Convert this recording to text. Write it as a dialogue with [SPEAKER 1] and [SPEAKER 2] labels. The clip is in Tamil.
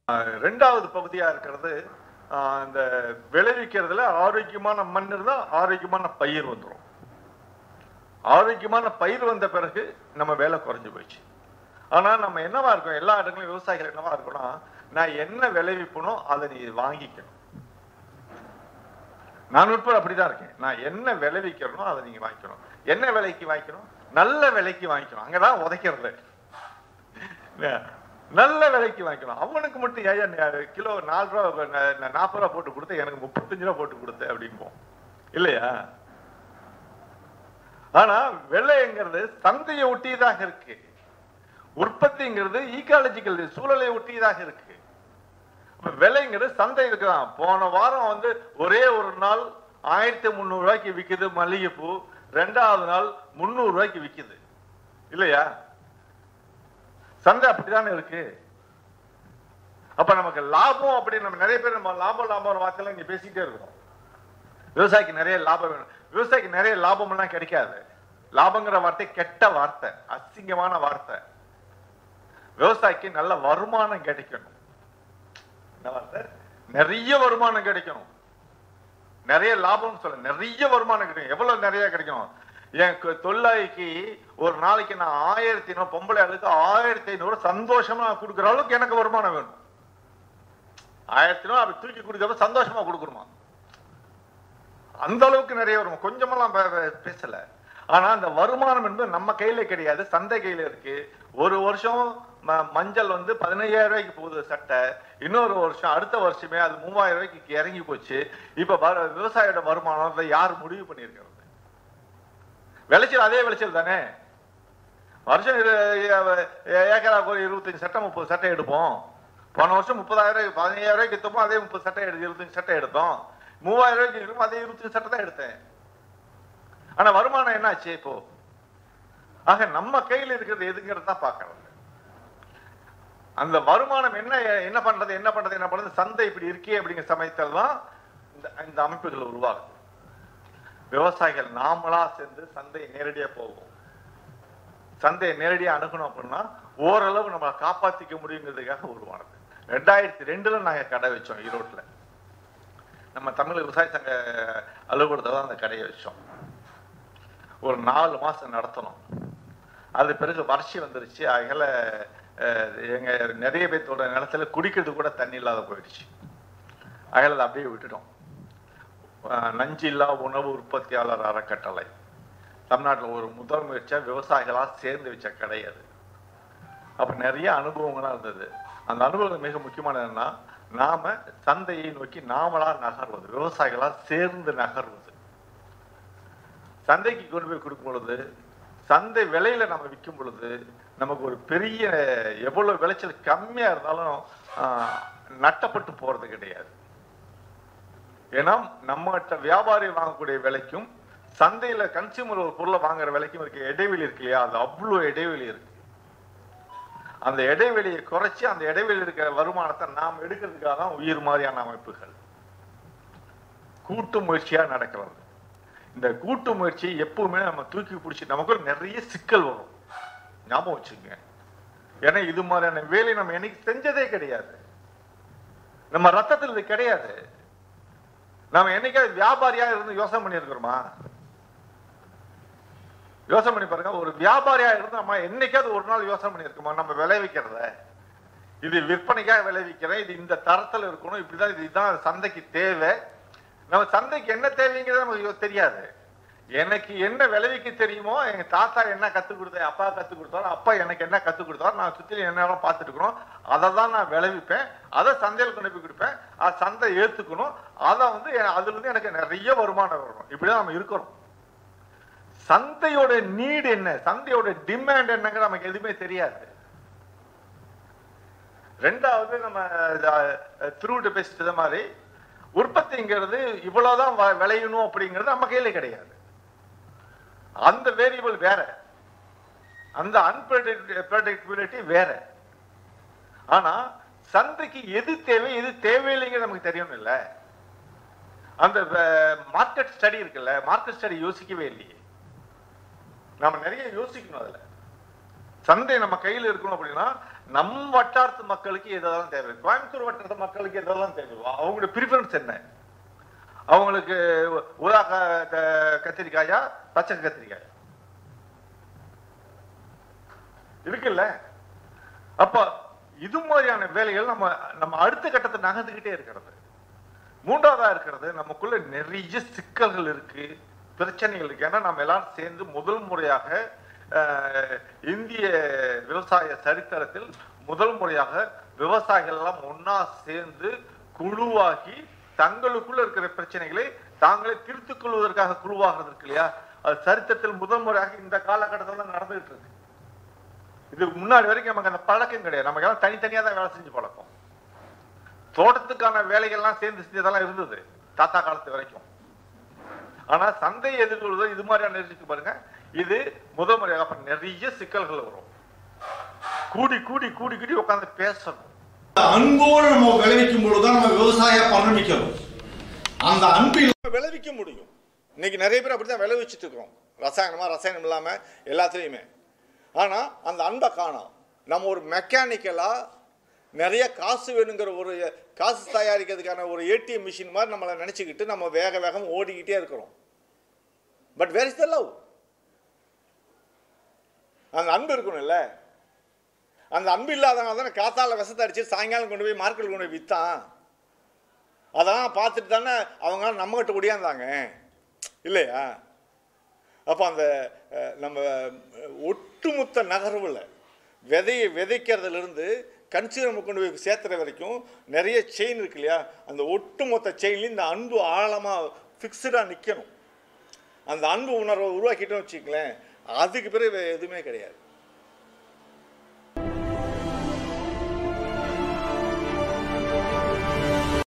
[SPEAKER 1] அஹ் ரெண்டாவது பகுதியா இருக்கிறது அஹ் இந்த விளைவிக்கிறதுல ஆரோக்கியமான மண் இருந்தா ஆரோக்கியமான பயிர் வந்துடும் ஆரோக்கியமான பயிர் வந்த பிறகு நம்ம வேலை குறைஞ்சு போயிடுச்சு ஆனா நம்ம என்னவா இருக்கோம் எல்லா இடங்களும் விவசாயிகள் என்னவா இருக்கோம்னா நான் என்ன விளைவிப்பனோ அதை நீ வாங்கிக்கணும் நான் உட்பட அப்படிதான் இருக்கேன் நான் என்ன விளைவிக்கிறனோ அதை நீங்க வாங்கிக்கணும் என்ன விலைக்கு வாங்கிக்கணும் நல்ல விலைக்கு வாங்கிக்கணும் அங்கதான் உதைக்கிறது நல்ல விலைக்கு வாங்கிக்கணும் அவனுக்கு மட்டும் ஏன் கிலோ நாலு ரூபா ந- ந- நாற்பது ரூபா போட்டு கொடுத்த எனக்கு முப்பத்தஞ்சு ரூபா போட்டு கொடுத்த அப்படிம்போம் இல்லையா ஆனா விலைங்கிறது சந்தையை ஒட்டியதாக இருக்கு உற்பத்திங்கிறது ஈக்காலஜிக்கல் சூழலை ஒட்டியதாக இருக்கு அப்ப விலைங்கிறது சந்தை இருக்குதான் போன வாரம் வந்து ஒரே ஒரு நாள் ஆயிரத்தி முந்நூறு ரூபாய்க்கு விக்குது மல்லிகைப்பூ ரெண்டாவது நாள் முந்நூறு ரூபாய்க்கு விக்குது இல்லையா சந்தை அப்படித்தானே இருக்கு அப்ப நமக்கு லாபம் அப்படி நம்ம நிறைய பேர் நம்ம லாபம் லாபம் வார்த்தையில இங்க பேசிக்கிட்டே இருக்கிறோம் விவசாயிக்கு நிறைய லாபம் வேணும் விவசாயிக்கு நிறைய லாபம் எல்லாம் கிடைக்காது லாபங்கிற வார்த்தை கெட்ட வார்த்தை அசிங்கமான வார்த்தை விவசாயிக்கு நல்ல வருமானம் கிடைக்கணும் என்ன வார்த்தை நிறைய வருமானம் கிடைக்கணும் நிறைய லாபம்னு சொல்ல நிறைய வருமானம் கிடைக்கும் எவ்வளவு நிறைய கிடைக்கணும் என் கு- தொழிலாளிக்கு ஒரு நாளைக்கு நான் ஆயிரத்தி ஐநூறு பொம்பளை ஆளுக்கு ஆயிரத்தி ஐநூறு சந்தோஷமா கொடுக்குற அளவுக்கு எனக்கு வருமானம் வேணும் ஆயிரத்தி ஐநூறு அப்படி தூக்கி கொடுக்கறப்ப சந்தோஷமா கொடுக்கணுமா அந்த அளவுக்கு நிறைய வரும் கொஞ்சமெல்லாம் பே- பே- பேசல ஆனா அந்த வருமானம் என்பது நம்ம கையில கிடையாது சந்தை கையில இருக்கு ஒரு வருஷம் ம- மஞ்சள் வந்து பதினையாயிரம் ரூபாய்க்கு போகுது சட்டை இன்னொரு வருஷம் அடுத்த வருஷமே அது மூவாயிரம் ரூபாய்க்கு இறங்கி போச்சு இப்ப வர- விவசாயியோட வருமானத்தை யார் முடிவு பண்ணியிருக்கிறது விளைச்சல் அதே விளைச்சல் தானே வருஷம் இரு- ஏ- ஏக்கராக்கு ஒரு இருபத்தஞ்சு சட்டை முப்பது சட்டை எடுப்போம் போன வருஷம் முப்பதாயிரம் ரூபாய் பதினையாயிரம் ரூபாய்க்கு எடுத்தோமோ அதே முப்பது சட்டை எடுத்து இருபத்தஞ்சு சட்டை எடுத்தோம் மூவாயிரம் ரூபாய்க்கு இருக்கும் அதே இருபத்தஞ்சு சட்டை தான் எடுத்தேன் ஆனா வருமானம் என்னாச்சு இப்போ ஆக நம்ம கையில் இருக்கிறது எதுங்கிறது தான் பார்க்கறது அந்த வருமானம் என்ன என்ன பண்றது என்ன பண்றது என்ன பண்றது சந்தை இப்படி இருக்கே அப்படிங்கிற சமயத்தில் தான் இந்த இந்த அமைப்புகள் உருவாகுது விவசாயிகள் நாமளா சேர்ந்து சந்தை நேரடியா போகும் சந்தையை நேரடியா அணுகணும் அப்படின்னா ஓரளவு நம்ம காப்பாத்திக்க முடியுங்கிறதுக்காக உருவானது ரெண்டாயிரத்தி ரெண்டுல நாங்க கடை வச்சோம் ஈரோட்ல நம்ம தமிழ் விவசாய சங்க அலுவலகத்தை தான் அந்த கடையை வச்சோம் ஒரு நாலு மாசம் நடத்தணும் அது பிறகு வறட்சி வந்துருச்சு அதனால அஹ், எங்க நிறைய பேர்த்தோட நிலத்துல குடிக்கிறது கூட தண்ணி இல்லாத போயிடுச்சு அதனால அதை அப்படியே விட்டுட்டோம் அஹ், நஞ்சில்லா உணவு உற்பத்தியாளர் அறக்கட்டளை தமிழ்நாட்டில் ஒரு முதல் முயற்சியா விவசாயிகளா சேர்ந்து வச்ச கடை அது அப்ப நிறைய அனுபவங்கள்லாம் இருந்தது அந்த அனுபவம் மிக முக்கியமானது என்னன்னா நாம சந்தையை நோக்கி நாமளா நகர்வது விவசாயிகளா சேர்ந்து நகர்வது சந்தைக்கு கொண்டு போய் கொடுக்கும் பொழுது சந்தை விலையில நம்ம விற்கும் பொழுது நமக்கு ஒரு பெரிய எவ்வளவு விளைச்சல் கம்மியா இருந்தாலும் ஆஹ், நட்டப்பட்டு போறது கிடையாது ஏன்னா நம்மகிட்ட வியாபாரி வாங்கக்கூடிய விலைக்கும் சந்தையில கன்சியூமர் ஒரு பொருளை வாங்குற விலைக்கும் இருக்க இடைவெளி இருக்கு இல்லையா அது அவ்வளவு இடைவெளி இருக்கு அந்த இடைவெளியை குறைச்சி அந்த இடைவெளி இருக்கிற வருமானத்தை நாம் எடுக்கிறதுக்காக தான் உயிர் மாதிரியான அமைப்புகள் கூட்டு முயற்சியா நடக்கிறது இந்த கூட்டு முயற்சி எப்பவுமே நம்ம தூக்கி பிடிச்சி நமக்கு நிறைய சிக்கல் வரும் ஞாபகம் வச்சுங்க ஏன்னா இது மாதிரியான வேலை நம்ம என்னைக்கு செஞ்சதே கிடையாது நம்ம ரத்தத்தில் இது கிடையாது நம்ம என்னைக்காவது வியாபாரியா இருந்து யோசனை பண்ணியிருக்கிறோமா யோசனை பண்ணி பாருங்க ஒரு வியாபாரியா இருந்து நம்ம என்னைக்காவது ஒரு நாள் யோசனை பண்ணியிருக்கோமா நம்ம விளைவிக்கிறத இது விற்பனைக்காக விளைவிக்கிறேன் இது இந்த தரத்துல இருக்கணும் இப்படிதான் இது இதுதான் சந்தைக்கு தேவை நம்ம சந்தைக்கு என்ன தேவைங்கிறது நமக்கு யோ- தெரியாது எனக்கு என்ன விளைவிக்க தெரியுமோ எங்க தாத்தா என்ன கத்து கொடுத்தாரு அப்பா கத்து கொடுத்தாரு அப்பா எனக்கு என்ன கத்து கொடுத்தாரு நான் சுத்தி என்ன பார்த்துட்டு இருக்கிறோம் அதை தான் நான் விளைவிப்பேன் அதை சந்தையில் கொண்டு போய் கொடுப்பேன் அது சந்தை ஏத்துக்கணும் அதை வந்து எ- அதுல இருந்து எனக்கு நிறைய வருமானம் வரணும் இப்படிதான் நம்ம இருக்கிறோம் சந்தையோட நீடு என்ன சந்தையோட டிமாண்ட் என்னங்க நமக்கு எதுவுமே தெரியாது ரெண்டாவது நம்ம திருவிட்டு பேசிட்டது மாதிரி உற்பத்திங்கிறது இவ்வளவுதான் வ- விளையணும் அப்படிங்கிறது நம்ம கையில கிடையாது அந்த வேரியபிள் வேற அந்த அன்பிரடிக்டபிலிட்டி வேற ஆனா சந்தைக்கு எது தேவை எது தேவையில்லைங்கிறது நமக்கு தெரியணும் இல்ல அந்த மார்க்கெட் ஸ்டடி இருக்குல்ல மார்க்கெட் ஸ்டடி யோசிக்கவே இல்லையே நாம நிறைய யோசிக்கணும் அதுல சந்தை நம்ம கையில் இருக்கணும் அப்படின்னா நம் வட்டாரத்து மக்களுக்கு எதெல்லாம் தேவை கோயம்புத்தூர் வட்டாரத்து மக்களுக்கு எதெல்லாம் தேவை அவங்களுடைய ப்ரிஃபரன்ஸ் என்ன அவங்களுக்கு ஊதா க- க- கத்திரிக்காயா பச்சை கத்திரிக்காயா இருக்குல்ல அப்ப இது மாதிரியான வேலைகள் நம்ம நம்ம அடுத்த கட்டத்தை நகர்ந்துகிட்டே இருக்கிறது மூன்றாவதா இருக்கிறது நமக்குள்ள நிறைய சிக்கல்கள் இருக்கு பிரச்சனைகள் இருக்கு ஏன்னா நம்ம எல்லாரும் சேர்ந்து முதல் முறையாக அஹ், இந்திய விவசாய சரித்திரத்தில் முதல் முறையாக விவசாயிகள் எல்லாம் ஒன்னா சேர்ந்து குழுவாகி தங்களுக்குள்ள இருக்கிற பிரச்சனைகளை தாங்களே தீர்த்துக் கொள்வதற்காக குழுவாகிறது இருக்கு இல்லையா அது சரித்திரத்தில் முதல் முறையாக இந்த காலகட்டத்தில் தான் நடந்துகிட்டு இருக்கு இது முன்னாடி வரைக்கும் நமக்கு அந்த பழக்கம் கிடையாது நமக்கு எல்லாம் தனித்தனியா தான் வேலை செஞ்சு பழக்கம் தோட்டத்துக்கான வேலைகள்லாம் சேர்ந்து செஞ்சதெல்லாம் இருந்தது தாத்தா காலத்து வரைக்கும் ஆனா சந்தையை எதிர்கொள்வது இது மாதிரியான இருக்கு பாருங்க இது முதல் முறையாக அப்ப நிறைய சிக்கல்கள் வரும் கூடி கூடி கூடி கூடி உட்கார்ந்து பேசணும்
[SPEAKER 2] அன்போடு நம்ம விளைவிக்கும் பொழுதுதான் நம்ம விவசாயம் ஆரம்பிக்கிறோம் அந்த அன்பில்
[SPEAKER 3] விளைவிக்க முடியும் இன்னைக்கு நிறைய பேர் அப்படித்தான் விளைவிச்சிட்டு இருக்கோம் ரசாயனமா ரசாயனம் இல்லாம எல்லாத்துலேயுமே ஆனா அந்த அன்பை காணோம் நம்ம ஒரு மெக்கானிக்கலா நிறைய காசு வேணுங்கிற ஒரு காசு தயாரிக்கிறதுக்கான ஒரு ஏடிஎம் மிஷின் மாதிரி நம்மளை நினச்சிக்கிட்டு நம்ம வேக வேகம் ஓடிக்கிட்டே இருக்கிறோம் but where is the love அந்த அன்பு இருக்கணும்ல அந்த அன்பு இல்லாதவங்க தானே காத்தால விஷத்தை அடிச்சு சாயங்காலம் கொண்டு போய் மார்க்கெட் கொண்டு போய் விற்றான் அதெல்லாம் பார்த்துட்டு தானே அவங்க நம்மகிட்ட ஒடியாந்தாங்க இல்லையா அப்போ அந்த அஹ், நம்ம அஹ், ஒட்டுமொத்த நகர்வில் விதையை விதைக்கிறதுலேருந்து கன்சியூமர் கொண்டு போய் சேர்த்துற வரைக்கும் நிறைய செயின் இருக்கு இல்லையா அந்த ஒட்டுமொத்த செயின்லேயும் இந்த அன்பு ஆழமாக ஃபிக்ஸ்டாக நிற்கணும் அந்த அன்பு உணர்வை உருவாக்கிட்டோம்னு வச்சுக்கங்களேன் அதுக்கு பிறகு வேற எதுவுமே கிடையாது